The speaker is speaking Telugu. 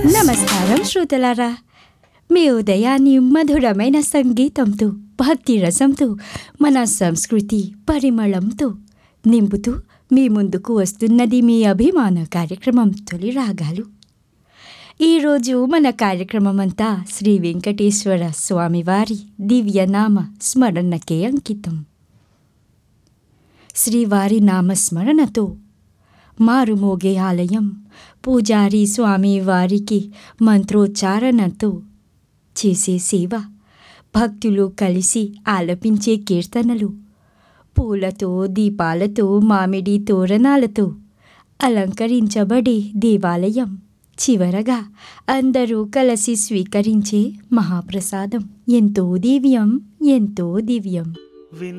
నమస్కారం శ్రోతలారా మీ ఉదయాన్ని మధురమైన సంగీతంతో భక్తి రసంతో మన సంస్కృతి పరిమళంతో నింపుతూ మీ ముందుకు వస్తున్నది మీ అభిమాన కార్యక్రమం తొలి రాగాలు ఈరోజు మన కార్యక్రమం అంతా శ్రీ వెంకటేశ్వర స్వామివారి దివ్యనామ స్మరణకే అంకితం శ్రీవారి నామస్మరణతో మారుమోగే ఆలయం పూజారి స్వామి వారికి మంత్రోచ్చారణతో చేసే సేవ భక్తులు కలిసి ఆలపించే కీర్తనలు పూలతో దీపాలతో మామిడి తోరణాలతో అలంకరించబడే దేవాలయం చివరగా అందరూ కలిసి స్వీకరించే మహాప్రసాదం ఎంతో దివ్యం ఎంతో దివ్యం